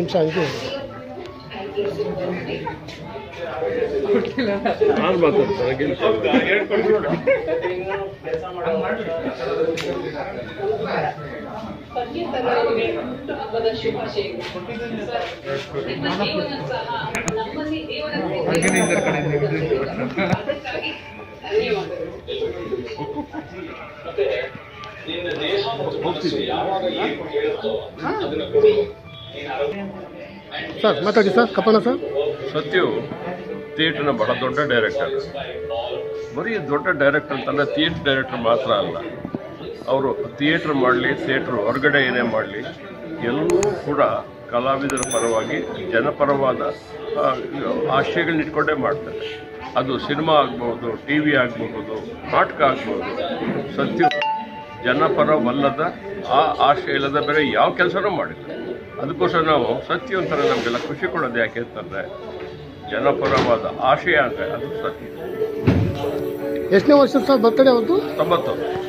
ನಿಮಿಷ ಹಂಗೆ ನಾನು ಮಾತಾಡ್ತಾರೆ ಸಂಗೀತಗಾರರಿಗೆ ಹುಟ್ಟುಹಬ್ಬದ ಶುಭಾಶಯಗಳು ಸರ್, ನಿಮ್ಮ ಜೀವನ ಸಹ ನಮ್ಮಲ್ಲಿ ದೇವರ ಅದಕ್ಕಾಗಿ ಧನ್ಯವಾದಗಳು ಸರ್ ಮಾತಾಡಿ ಸರ್ ಕಪ್ಪಣ್ಣ ಸರ್ ಸತ್ಯು ಥಿಯೇಟರ್ನ ಬಹಳ ದೊಡ್ಡ ಡೈರೆಕ್ಟರ್ ಬರೀ ದೊಡ್ಡ ಡೈರೆಕ್ಟರ್ ಅಂತಲ್ಲ ಥಿಯೇಟರ್ ಡೈರೆಕ್ಟರ್ ಮಾತ್ರ ಅಲ್ಲ ಅವರು ಥಿಯೇಟರ್ ಮಾಡಲಿ ಥಿಯೇಟರ್ ಹೊರಗಡೆ ಏನೇ ಮಾಡಲಿ ಎಲ್ಲವೂ ಕೂಡ ಕಲಾವಿದರ ಪರವಾಗಿ ಜನಪರವಾದ ಆ, ಆಶಯಗಳನ್ನ ಇಟ್ಕೊಂಡೇ ಮಾಡ್ತಾರೆ ಅದು ಸಿನಿಮಾ ಆಗ್ಬೋದು ಟಿ ವಿ ಆಗಬಹುದು ನಾಟಕ ಆಗ್ಬೋದು ಸತ್ಯ ಜನಪರವಲ್ಲದ ಆ ಆಶಯ ಇಲ್ಲದ ಬೇರೆ ಯಾವ ಕೆಲಸನೂ ಮಾಡಿಲ್ಲ ಅದಕ್ಕೋಸ್ಕರ ನಾವು ಸತ್ಯ ಅಂತಾರೆ ನಮಗೆಲ್ಲ ಖುಷಿ ಕೊಡೋದು ಯಾಕೆ ಅಂತಂದರೆ ಜನಪರವಾದ ಆಶಯ ಅಂದರೆ ಅದು ಸತ್ಯ ಎಷ್ಟನೇ ವರ್ಷ ಸರ್ ಬರ್ತಡೇ ಅವತ್ತು ತೊಂಬತ್ತು